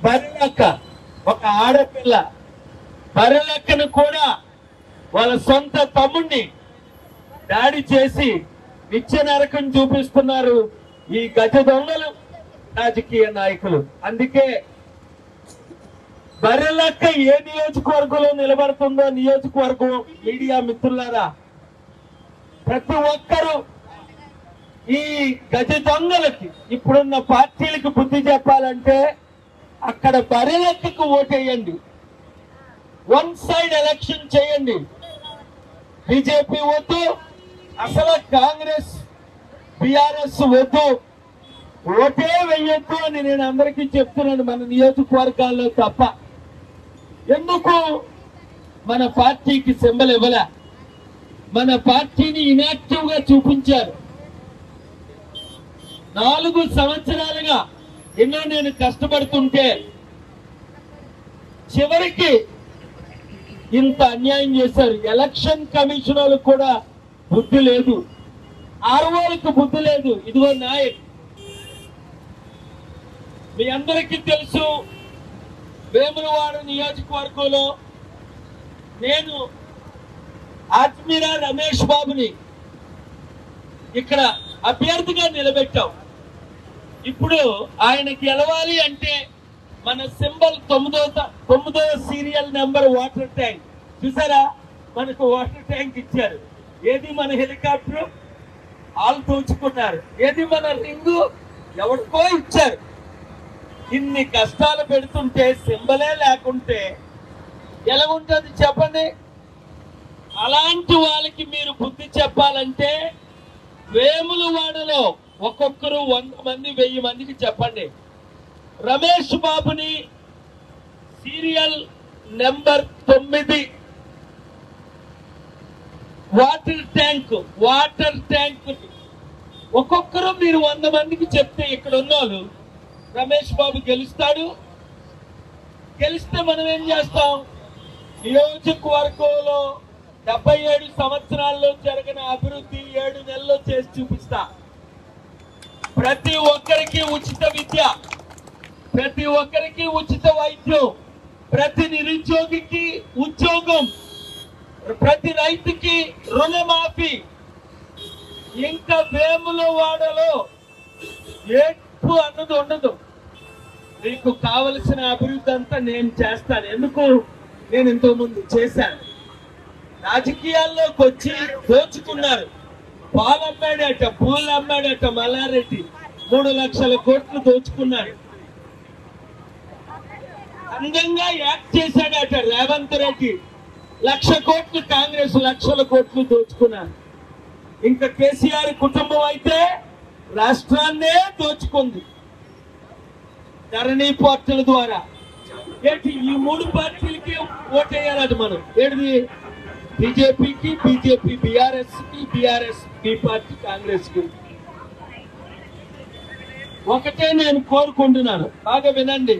బర్రెలక్క ఒక ఆడపిల్ల బర్రెలక్కను కూడా వాళ్ళ సొంత తమ్ముణ్ణి దాడి చేసి నిత్య నరకం చూపిస్తున్నారు ఈ గజ దొంగలు రాజకీయ నాయకులు అందుకే బర్రెలక్క ఏ నియోజకవర్గంలో నిలబడుతుందో నియోజకవర్గం మీడియా మిత్రులారా ప్రతి ఒక్కరూ ఈ గజ దొంగలకి ఇప్పుడున్న పార్టీలకు బుద్ధి చెప్పాలంటే అక్కడ బర్రెలక్కకు ఓటేయండి వన్ సైడ్ ఎలక్షన్ చేయండి బీజేపీ వద్దు అసలు కాంగ్రెస్ బిఆర్ఎస్ వద్దు ఓటే వెయ్యొద్దు అని నేను అందరికీ చెప్తున్నాను మన నియోజకవర్గాల్లో తప్ప ఎందుకు మన పార్టీకి సింబల్ ఇవ్వలే మన పార్టీని ఇనాక్టివ్ గా చూపించారు నాలుగు సంవత్సరాలుగా ఎన్నో నేను కష్టపడుతుంటే చివరికి ఇంత అన్యాయం చేశారు ఎలక్షన్ కమిషన్ వాళ్ళకు కూడా బుద్ధి లేదు ఆర్వోలకు బుద్ధి లేదు ఇదిగో నాయక్ మీ అందరికీ తెలుసు వేములవాడ నియోజకవర్గంలో నేను ఆత్మీరా రమేష్ బాబుని ఇక్కడ అభ్యర్థిగా నిలబెట్టాం ఇప్పుడు ఆయన గెలవాలి అంటే మన సింబల్ తొమ్మిదో త- తొమ్మిదో సీరియల్ నెంబర్ వాటర్ ట్యాంక్ చూసారా మనకు వాటర్ ట్యాంక్ ఇచ్చారు ఏది మన హెలికాప్టర్ వాళ్ళు దోచుకున్నారు ఏది మన రింగు ఎవరికో ఇచ్చారు ఇన్ని కష్టాలు పెడుతుంటే సింబలే లేకుంటే ఎలా ఉంటుంది చెప్పండి అలాంటి వాళ్ళకి మీరు బుద్ధి చెప్పాలంటే వేములవాడలో ఒక్కొక్కరు వంద మంది వెయ్యి మందికి చెప్పండి రమేష్ బాబుని సీరియల్ నెంబర్ తొమ్మిది వాటర్ ట్యాంక్ వాటర్ ట్యాంక్ ఒక్కొక్కరు మీరు వంద మందికి చెప్తే ఇక్కడ ఉన్న వాళ్ళు రమేష్ బాబు గెలుస్తాడు గెలిస్తే మనం ఏం చేస్తాం నియోజకవర్గంలో డెబ్బై ఏడు సంవత్సరాల్లో జరిగిన అభివృద్ధి ఏడు నెలల్లో చేసి చూపిస్తా ప్రతి ఒక్కరికి ఉచిత విద్య ప్రతి ఒక్కరికి ఉచిత వైద్యం ప్రతి నిరుద్యోగికి ఉద్యోగం ప్రతి రైతుకి రుణమాఫీ ఇంకా వేముల వాడలో ఏడ్పు అన్నది ఉండదు మీకు కావలసిన అభివృద్ధి అంతా నేను చేస్తాను ఎందుకు నేను ఇంతకు ముందు చేశాను రాజకీయాల్లోకి వచ్చి దోచుకున్నారు పాలు అమ్మాడట పూలు అమ్మాడట మల్లారెడ్డి మూడు లక్షల కోట్లు దోచుకున్నాడు అందంగా యాక్ట్ చేశాడట రేవంత్ రెడ్డి లక్ష కోట్లు కాంగ్రెస్ లక్షల కోట్లు దోచుకున్నారు ఇంకా కేసీఆర్ కుటుంబం అయితే రాష్ట్రాన్నే దోచుకుంది ధరణి పోర్టల్ ద్వారా ఏంటి ఈ మూడు పార్టీలకి ఓటేయాలట మనం ఏంటిది బీజేపీకి బీజేపీ బీఆర్ఎస్ కి బీఆర్ఎస్ బీ పార్టీ కాంగ్రెస్ కి ఒకటే నేను కోరుకుంటున్నాను బాగా వినండి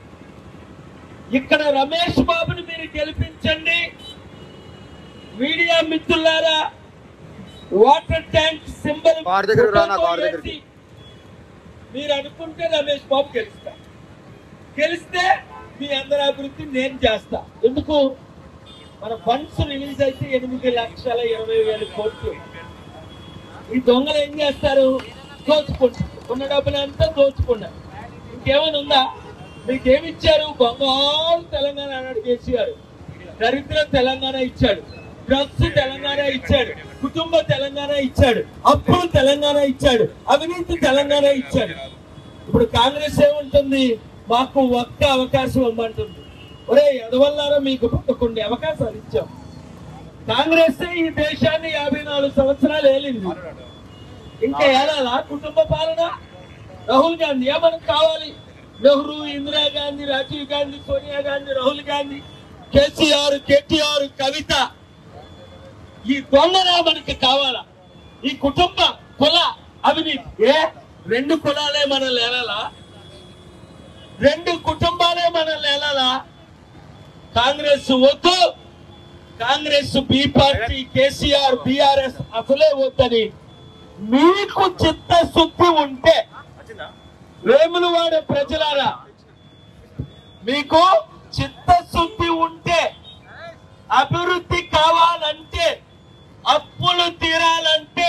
ఇక్కడ రమేష్ బాబుని మీరు గెలిపించండి మీడియా మిత్రులారా వాటర్ ట్యాంక్ సింబల్ కారు దగ్గరికి రా, నా కారు దగ్గరికి. మీరు అనుకుంటే రమేష్ బాబు గెలుస్తా గెలిస్తే మీ అందరి అభివృద్ధి నేను చేస్తా ఎందుకు మన ఫండ్స్ రిలీజ్ అయితే ఎనిమిది లక్షల ఇరవై వేల కోట్లు ఈ దొంగలు ఏం చేస్తారు దోచుకుంటారు ఉన్న డబ్బులంతా దోచుకున్నారు ఇంకేమైనా ఉందా మీకేమి ఇచ్చారు బంగారు తెలంగాణ అన్నాడు కేసీఆర్ దరిద్ర తెలంగాణ ఇచ్చాడు డ్రగ్స్ తెలంగాణ ఇచ్చాడు కుటుంబ తెలంగాణ ఇచ్చాడు అప్పులు తెలంగాణ ఇచ్చాడు అవినీతి తెలంగాణ ఇచ్చాడు ఇప్పుడు కాంగ్రెస్ ఏముంటుంది మాకు ఒక్క అవకాశం ఇవ్వమంటుంది ఒరే ఎదవల్లారా మీకు పదకొండు అవకాశాలు ఇచ్చాం కాంగ్రెస్ ఈ దేశాన్ని యాభై నాలుగు సంవత్సరాలు ఏలింది ఇంకా ఏలాలా కుటుంబ పాలన రాహుల్ గాంధీ ఏమనకు కావాలి నెహ్రూ ఇందిరాగాంధీ రాజీవ్ గాంధీ సోనియా గాంధీ రాహుల్ గాంధీ కేసీఆర్ కేటీఆర్ కవిత ఈ దొంగరా మనకి కావాలా ఈ కుటుంబ కుల అవినీతి ఏ రెండు కులాలే మన లేలాలా రెండు కుటుంబాలే మన లేలాలా కాంగ్రెస్ వద్దు Congress B party KCR BRS అసలే వద్దని మీకు చిత్తశుద్ధి ఉంటే వేములవాడ ప్రజలారా మీకు చిత్తశుద్ధి ఉంటే అభివృద్ధి కావాలంటే అప్పులు తీరాలంటే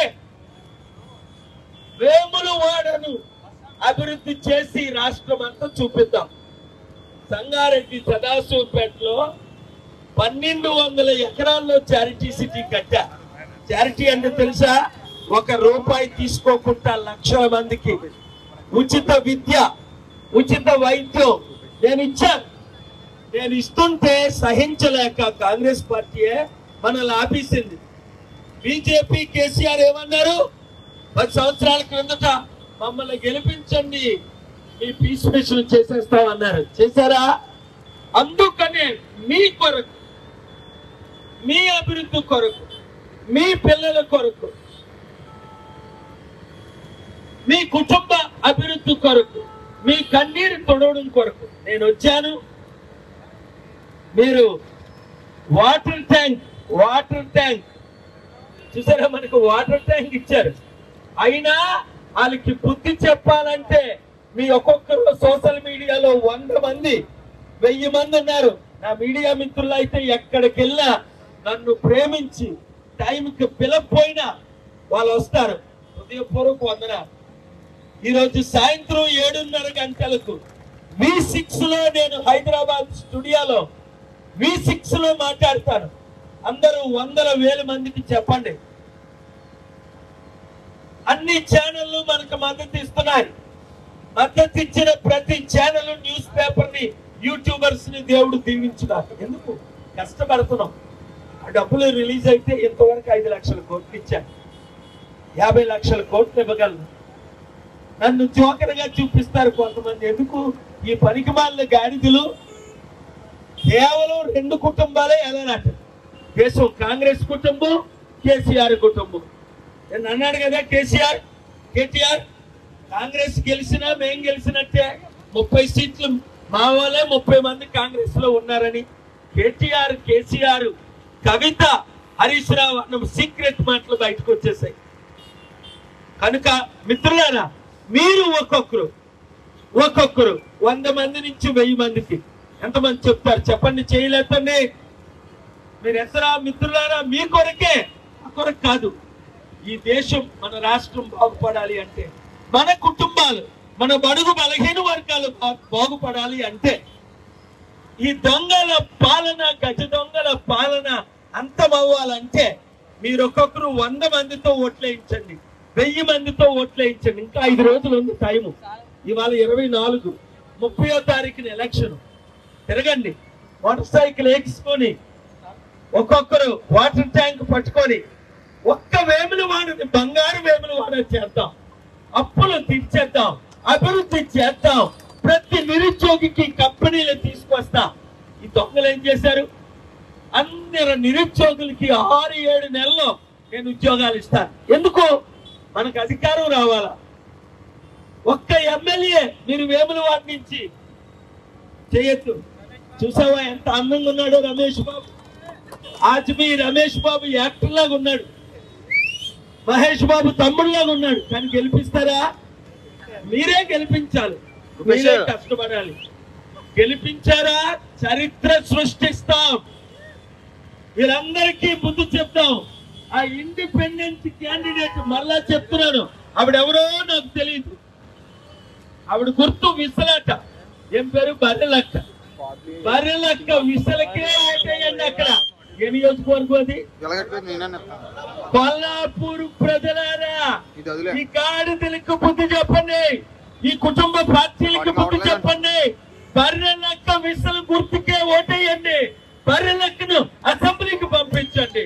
వేములు వాడను అభివృద్ధి చేసి రాష్ట్రం అంతా చూపిద్దాం సంగారెడ్డి సదాశివపేటలో పన్నెండు వందల ఎకరాల్లో చారిటీ సిటీ కట్టా చారిటీ అంటే తెలుసా ఒక రూపాయి తీసుకోకుండా లక్షల మందికి ఉచిత విద్య ఉచిత వైద్యం నేను ఇచ్చాను నేను ఇస్తుంటే సహించలేక కాంగ్రెస్ పార్టీయే మనల్ని ఆపేసింది బీజేపీ కేసీఆర్ ఏమన్నారు పది సంవత్సరాల క్రిందట మమ్మల్ని గెలిపించండి మీ పీస్ మిషన్ చేసేస్తామన్నారు చేశారా అందుకనే మీ కొరకు మీ అభివృద్ధి కొరకు మీ పిల్లల కొరకు మీ కుటుంబ అభివృద్ధి కొరకు మీ కన్నీరు తొడవడం కొరకు నేను వచ్చాను మీరు వాటర్ ట్యాంక్ వాటర్ ట్యాంక్ చూసారా మనకు వాటర్ ట్యాంక్ ఇచ్చారు అయినా వాళ్ళకి బుద్ధి చెప్పాలంటే మీ ఒక్కొక్కరు సోషల్ మీడియాలో వంద మంది వెయ్యి మంది ఉన్నారు నా మీడియా మిత్రులు అయితే ఎక్కడికి వెళ్ళినా నన్ను ప్రేమించి టైంకి పిలకపోయినా వాళ్ళు వస్తారు హృదయపూర్వక వందన ఈరోజు సాయంత్రం ఏడున్నర గంటలకు వి సిక్స్ లో నేను హైదరాబాద్ స్టూడియోలో వి సిక్స్ లో మాట్లాడతాను అందరూ వందల వేల మందికి చెప్పండి అన్ని ఛానళ్లు మనకు మద్దతు ఇస్తున్నాయి మద్దతు ఇచ్చిన ప్రతి ఛానల్ న్యూస్ పేపర్ ని యూట్యూబర్స్ ని దేవుడు దీవించున్నారు ఎందుకు కష్టపడుతున్నాం ఆ డబ్బులు రిలీజ్ అయితే ఇంతవరకు ఐదు లక్షల కోట్లు ఇచ్చాను యాభై లక్షల కోట్లు ఇవ్వగలను నన్ను జోకర్గా చూపిస్తారు కొంతమంది ఎందుకు ఈ పనికిమాలిన గాడిదలు కేవలం రెండు కుటుంబాలే ఎలానట దేశం కాంగ్రెస్ కుటుంబం కేసీఆర్ కుటుంబం నేను అన్నాడు కదా కేసీఆర్ కేటీఆర్ కాంగ్రెస్ గెలిచినా మేం గెలిచినట్టే ముప్పై సీట్లు మా వాళ్ళే ముప్పై మంది కాంగ్రెస్ లో ఉన్నారని కేటీఆర్ కేసీఆర్ కవిత హరీష్ రావు అన్న సీక్రెట్ మాటలు బయటకు వచ్చేసాయి కనుక మిత్రులారా మీరు ఒక్కొక్కరు ఒక్కొక్కరు వంద మంది నుంచి వెయ్యి మందికి ఎంతమంది చెప్తారు చెప్పండి చేయలేదండి మీరు ఎసరా మిత్రులారా మీ కొరకే ఆ కొరకు కాదు ఈ దేశం మన రాష్ట్రం బాగుపడాలి అంటే మన కుటుంబాలు మన బడుగు బలహీన వర్గాలు బా- బాగుపడాలి అంటే ఈ దొంగల పాలన గజ దొంగల పాలన అంతమవ్వాలంటే మీరు ఒక్కొక్కరు వంద మందితో ఓట్లేయించండి వెయ్యి మందితో ఓట్లేయించండి ఇంకా ఐదు రోజులు ఉంది టైము ఇవాళ ఇరవై నాలుగు ముప్పయో తారీఖున ఎలక్షన్ తిరగండి మోటార్ సైకిల్ ఎక్కించుకొని ఒక్కొక్కరు వాటర్ ట్యాంక్ పట్టుకొని ఒక్క వేములు వాడని బంగారు వేములు వాడ చేద్దాం అప్పులు తీర్చేద్దాం అభివృద్ధి చేద్దాం ప్రతి నిరుద్యోగికి కంపెనీలు తీసుకొస్తా ఈ దొంగలు ఏం చేశారు అందరు నిరుద్యోగులకి ఆరు ఏడు నెలల్లో నేను ఉద్యోగాలు ఇస్తాను ఎందుకు మనకు అధికారం రావాలా ఒక్క ఎమ్మెల్యే మీరు వేముల వాడి నుంచి చేయొద్దు చూసావా ఎంత అందంగా ఉన్నాడో రమేష్ బాబు ఆజ్ మీ రమేష్ బాబు యాక్టర్ లాగా ఉన్నాడు మహేష్ బాబు తమ్ముడులాగా ఉన్నాడు కానీ గెలిపిస్తారా మీరే గెలిపించాలి మీరే కష్టపడాలి గెలిపించారా చరిత్ర సృష్టిస్తాం వీరందరికీ బుద్ధి చెప్తాం ఆ ఇండిపెండెంట్ క్యాండిడేట్ మళ్ళా చెప్తున్నాను ఆవిడెవరో నాకు తెలియదు ఆవిడ గుర్తు విసలాట ఏం పేరు బర్రెలక్క బర్రెలక్క విసలకే ఓటేయండి అక్కడ ఏ నియోజకవర్గం అది ఎలాగట్లేదు నేనే కొల్లాపూర్ ప్రజలారా ఇది వదిలే ఈ గాడిదలకు బుద్ధి చెప్పండి ఈ కుటుంబ పార్టీలకు బుద్ధి చెప్పండి బర్రెలక్క విసల గుర్తుకే ఓటేయండి బర్రెలక్కను అసెంబ్లీకి పంపించండి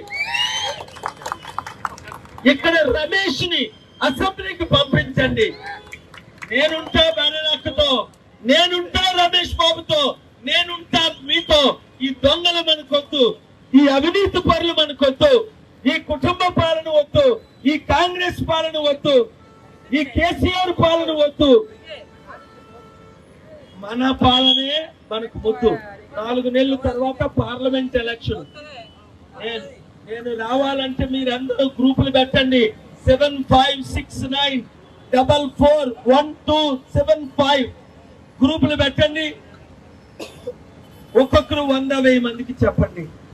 ఇక్కడ రమేష్ ని అసెంబ్లీకి పంపించండి నేనుంటా బర్రెలక్కతో నేనుంటా రమేష్ బాబుతో నేనుంటా మీతో ఈ దొంగలు మనకొద్దు ఈ అవినీతి పరులు మనకొద్దు ఈ కుటుంబ పాలన వద్దు ఈ కాంగ్రెస్ పాలన వద్దు ఈ కేసీఆర్ పాలన వద్దు మన పాలనే మనకు ముద్దు నాలుగు నెలల తర్వాత పార్లమెంట్ ఎలక్షన్ నేను నేను రావాలంటే మీరందరూ గ్రూపులు పెట్టండి seven five six nine double four one two seven five గ్రూపులు పెట్టండి ఒక్కొక్కరు వంద వెయ్యి మందికి చెప్పండి